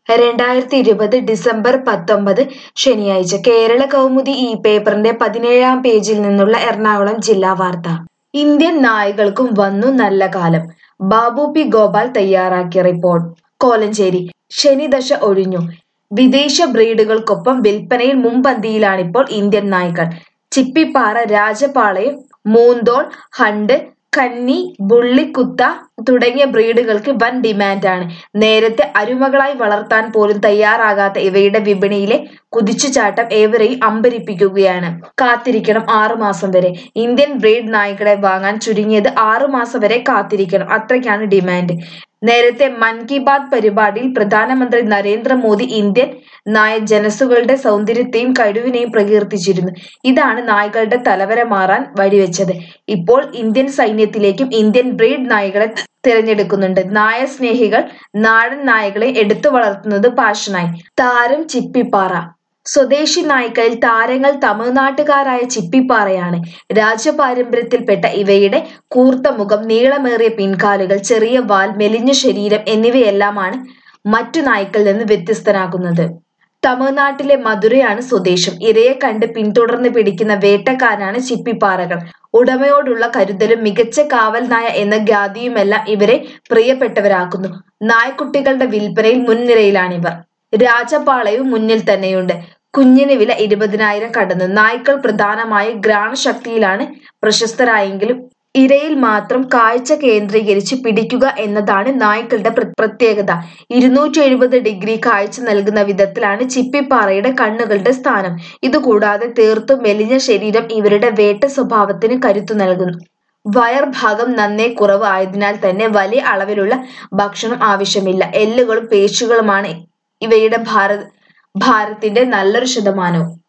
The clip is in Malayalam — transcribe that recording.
രണ്ടായിരത്തി ഇരുപത് ഡിസംബർ പത്തൊമ്പത് ശനിയാഴ്ച കേരള കൗമുദി ഈ പേപ്പറിന്റെ പതിനേഴാം പേജിൽ നിന്നുള്ള എറണാകുളം ജില്ലാ വാർത്ത ഇന്ത്യൻ നായകൾക്കും വന്നു നല്ല കാലം ബാബു പി ഗോപാൽ തയ്യാറാക്കിയ റിപ്പോർട്ട് കോലഞ്ചേരി ശനിദശ ഒഴിഞ്ഞു വിദേശ ബ്രീഡുകൾക്കൊപ്പം വിൽപ്പനയിൽ മുൻപന്തിയിലാണിപ്പോൾ ഇന്ത്യൻ നായ്ക്കൾ ചിപ്പിപ്പാറ രാജപാളയം മൂന്തോൾ ഹണ്ട് കന്നി ബുള്ളിക്കുത്ത തുടങ്ങിയ ബ്രീഡുകൾക്ക് വൻ ഡിമാൻഡാണ് നേരത്തെ അരുമകളായി വളർത്താൻ പോലും തയ്യാറാകാത്ത ഇവയുടെ വിപണിയിലെ കുതിച്ചുചാട്ടം ഏവരെയും അമ്പരിപ്പിക്കുകയാണ് കാത്തിരിക്കണം ആറു മാസം വരെ ഇന്ത്യൻ ബ്രീഡ് നായ്ക്കളെ വാങ്ങാൻ ചുരുങ്ങിയത് ആറു മാസം വരെ കാത്തിരിക്കണം അത്രയ്ക്കാണ് ഡിമാൻഡ് നേരത്തെ മൻ കി ബാത് പരിപാടിയിൽ പ്രധാനമന്ത്രി നരേന്ദ്രമോദി ഇന്ത്യൻ നായ ജനസുകളുടെ സൗന്ദര്യത്തെയും കഴിവിനെയും പ്രകീർത്തിച്ചിരുന്നു ഇതാണ് നായ്ക്കളുടെ തലവര മാറാൻ വഴിവെച്ചത് ഇപ്പോൾ ഇന്ത്യൻ സൈന്യത്തിലേക്കും ഇന്ത്യൻ ബ്രീഡ് നായകളെ തിരഞ്ഞെടുക്കുന്നുണ്ട് നായ സ്നേഹികൾ നാടൻ നായകളെ എടുത്തു വളർത്തുന്നത് പാഷനായി താരം ചിപ്പിപ്പാറ സ്വദേശി നായ്ക്കളിൽ താരങ്ങൾ തമിഴ്നാട്ടുകാരായ ചിപ്പിപ്പാറയാണ് രാജപാരമ്പര്യത്തിൽപ്പെട്ട ഇവയുടെ കൂർത്ത മുഖം നീളമേറിയ പിൻകാലുകൾ ചെറിയ വാൽ മെലിഞ്ഞ ശരീരം എന്നിവയെല്ലാമാണ് മറ്റു നായ്ക്കളിൽ നിന്ന് വ്യത്യസ്തനാക്കുന്നത് തമിഴ്നാട്ടിലെ മധുരയാണ് സ്വദേശം ഇരയെ കണ്ട് പിന്തുടർന്ന് പിടിക്കുന്ന വേട്ടക്കാരാണ് ചിപ്പിപ്പാറകൾ ഉടമയോടുള്ള കരുതലും മികച്ച കാവൽ നായ എന്ന ഖ്യാതിയുമെല്ലാം ഇവരെ പ്രിയപ്പെട്ടവരാക്കുന്നു നായ്ക്കുട്ടികളുടെ വിൽപ്പനയിൽ മുൻനിരയിലാണിവർ രാജപാളയവും മുന്നിൽ തന്നെയുണ്ട് കുഞ്ഞിന് വില ഇരുപതിനായിരം കടന്നു നായ്ക്കൾ പ്രധാനമായും ഘ്രാണശക്തിയിലാണ് പ്രശസ്തരായെങ്കിലും ഇരയിൽ മാത്രം കാഴ്ച കേന്ദ്രീകരിച്ച് പിടിക്കുക എന്നതാണ് നായ്ക്കളുടെ പ്ര- പ്രത്യേകത ഇരുന്നൂറ്റി എഴുപത് ഡിഗ്രി കാഴ്ച നൽകുന്ന വിധത്തിലാണ് ചിപ്പിപ്പാറയുടെ കണ്ണുകളുടെ സ്ഥാനം ഇതുകൂടാതെ തീർത്തും മെലിഞ്ഞ ശരീരം ഇവരുടെ വേട്ട സ്വഭാവത്തിന് കരുത്തു നൽകുന്നു വയർ ഭാഗം നന്നേ കുറവ് ആയതിനാൽ തന്നെ വലിയ അളവിലുള്ള ഭക്ഷണം ആവശ്യമില്ല എല്ലുകളും പേശികളുമാണ് ഇവയുടെ ഭാര ഭാരത്തിന്റെ നല്ലൊരു ശതമാനവും